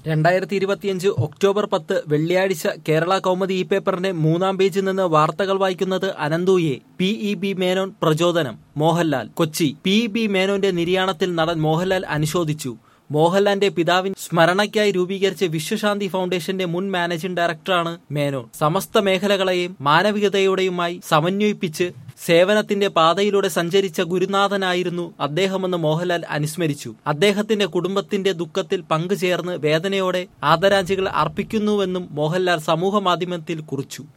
രണ്ടായിരത്തി ഇരുപത്തിയഞ്ച് ഒക്ടോബർ പത്ത് വെള്ളിയാഴ്ച കേരള കൗമുദി ഇ പേപ്പറിന്റെ മൂന്നാം പേജിൽ നിന്ന് വാർത്തകൾ വായിക്കുന്നത് അനന്തുയെ പി ഇ ബി മേനോൻ പ്രചോദനം Mohanlal Kochi P E B മേനോന്റെ നിര്യാണത്തിൽ നടൻ മോഹൻലാൽ അനുശോചിച്ചു മോഹൻലാലിന്റെ പിതാവിൻ സ്മരണയ്ക്കായി രൂപീകരിച്ച വിശ്വശാന്തി ഫൗണ്ടേഷന്റെ മുൻ മാനേജിംഗ് ഡയറക്ടറാണ് മേനോൻ സമസ്ത മേഖലകളെയും മാനവികതയുടെയുമായി സമന്വയിപ്പിച്ച് സേവനത്തിന്റെ പാതയിലൂടെ സഞ്ചരിച്ച ഗുരുനാഥനായിരുന്നു അദ്ദേഹമെന്ന് മോഹൻലാൽ അനുസ്മരിച്ചു അദ്ദേഹത്തിന്റെ കുടുംബത്തിന്റെ ദുഃഖത്തിൽ പങ്കുചേർന്ന് വേദനയോടെ ആദരാഞ്ജലികൾ അർപ്പിക്കുന്നുവെന്നും മോഹൻലാൽ സമൂഹ മാധ്യമത്തിൽ കുറിച്ചു